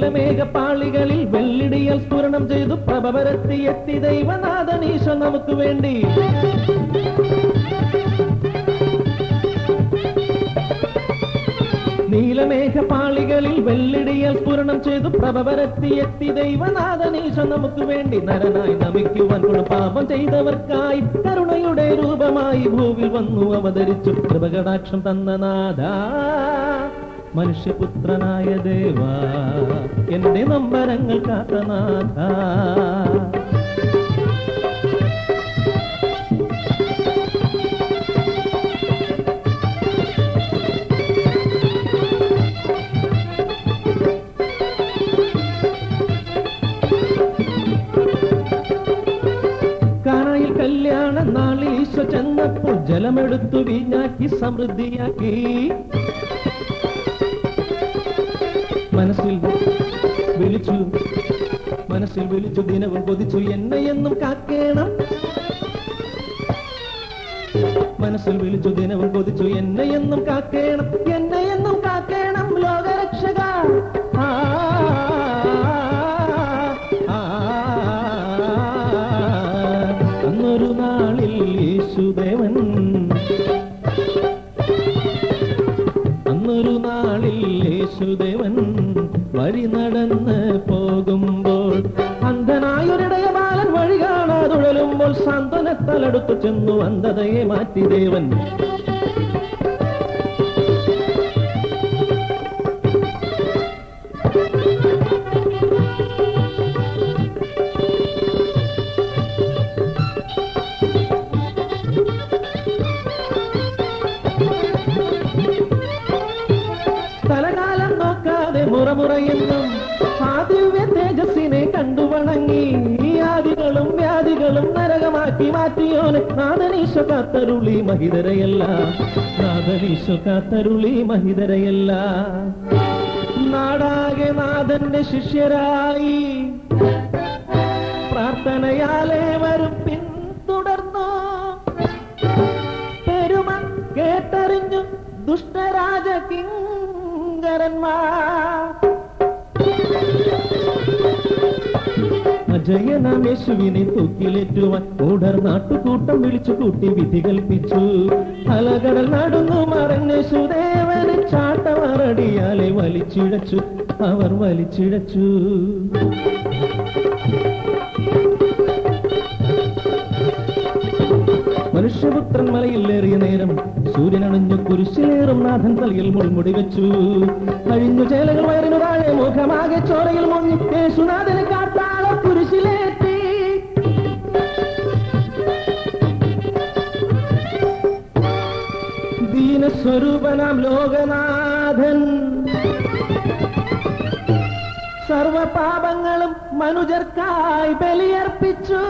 നീലമേഘപാളികളിൽ വെള്ളിടിയൽ സ്ഫുരണം ചെയ്തു പ്രഭ പരത്തി എത്തി ദൈവനാഥനീശ നമുക്ക് വേണ്ടി നീലമേഘപാളികളിൽ വെള്ളിടിയൽ സ്ഫുരണം ചെയ്തു പ്രഭ പരത്തി എത്തി ദൈവനാഥനീശ നമുക്ക് വേണ്ടി നരനായി നമിക്കുവാൻ പാപം ചെയ്തവർക്കായി കരുണയുടെ രൂപമായി ഭൂവിൽ വന്നു അവതരിച്ചു കൃപകടാക്ഷം തന്ന നാഥ മനുഷ്യപുത്രനായ ദേവാ എന്റെ നമ്പരങ്ങൾ കാത്ത നാഥ കാനായിൽ കല്യാണ നാളിൽ ഈശോ ചെന്നപ്പോൾ ജലമെടുത്തു വീഞ്ഞാക്കി സമൃദ്ധിയാക്കി മനസ്സിൽ വിളിച്ചു മനസ്സിൽ വിളിച്ചു ദിനവും കൊതിച്ചു എന്നെ എന്നും കാക്കേണം മനസ്സിൽ വിളിച്ചു ദിനവും കൊതിച്ചു എന്നെ എന്നും കാക്കേണം എന്നെ എന്നും കാക്കേണം ലോകരക്ഷക ആ, ആ, അന്നൊരു നാളിൽ യേശുദേവൻ അന്നൊരു നാളിൽ യേശുദേവൻ വഴി നടന്ന് പോകുമ്പോൾ അന്ധനായൊരിടയ ബാലൻ വഴി കാണാതുഴലുമ്പോൾ സാന്ത്വനത്തലടുത്തു ചെന്നു അന്ധതയെ മാറ്റി ദേവൻ സ്ഥലകാലം നോക്കാതെ മുറമുറയെന്നും ആ ദിവ്യ തേജസ്സിനെ കണ്ടു വണങ്ങി ഈ ആദികളും വ്യാധികളും നരകമാക്കി മാറ്റിയോനെ നാദനീശ കാത്തരുളി മഹിതരയല്ല നാദനീശ കാത്തരുളി മഹിതരയല്ല നാടാകെ നാഥന്റെ ശിഷ്യരായി പ്രാർത്ഥനയാലേ വരും പിന്തുടർന്നു പെരുമ കേട്ടറിഞ്ഞു ദുഷ്ടരാജ കിങ്കരന്മാർ അജയനാം യേശുവിനെ തൂക്കിലേറ്റുവാൻ മൂഢർ നാട്ടുകൂട്ടം വിളിച്ചു കൂട്ടി വിധി കൽപ്പിച്ചു അലകടൽ നടന്നു മറഞ്ഞേശുദേവന് ചാട്ടമറടിയാലെ വലിച്ചിഴച്ചു അവർ വലിച്ചിഴച്ചു മനുഷ്യപുത്രൻ മലയിലേറിയ നേരം സൂര്യനണിഞ്ഞു കുരിശിലേറും നാഥൻ തലയിൽ മുൾമുടി വെച്ചു കഴിഞ്ഞു ചേലകൾ വയറിനു താഴെ മുഖമാകെ ചോരയിൽ മുങ്ങി യേശുനാഥന് കാട്ടാള കുരിശിലേറ്റി ദീനസ്വരൂപനാം ലോകനാഥൻ സർവപാപങ്ങളും മനുജർക്കായി ബലിയർപ്പിച്ചു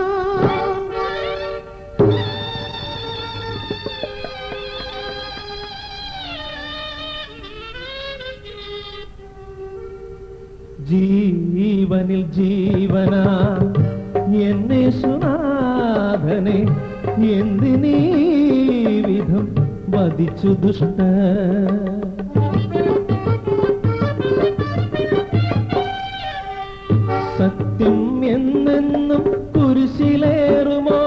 ജീവനിൽ ജീവന എന്നെ സുനാഥനെ എന്തിനീ വിധം വധിച്ചു ദുഷ്ട സത്യം എന്നെന്നും കുരിശിലേറുമോ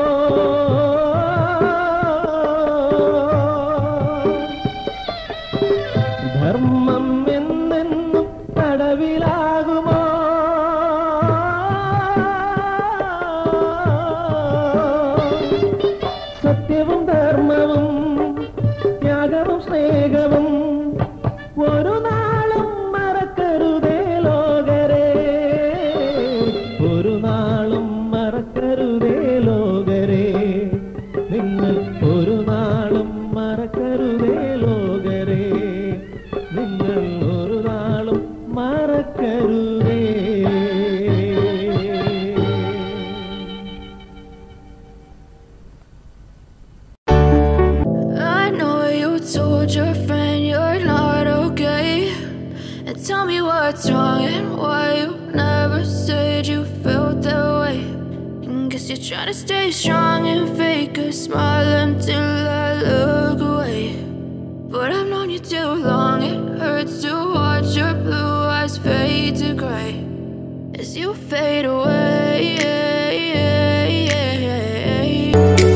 ധർമ്മം എന്നെന്നും തടവിലാകുമോ സത്യവും ധർമ്മവും ത്യാഗവും സ്നേഹവും ഒരു നാളും മറക്കരുതേ ലോകരെ ഒരു നാളും മറക്കരുതേ ലോകരെ നിങ്ങൾ ഒരു നാളും മറക്കരുതേ ലോകരെ നിങ്ങൾ ഒരു നാളും മറക്കരുതേ I know you told your friend you're not okay. And tell me what's wrong and why you never said you felt that way. And guess you're trying to stay strong and fake a smile until I look away. But I've known you too long, it hurts to watch your blue eyes fade to to grey as you fade away.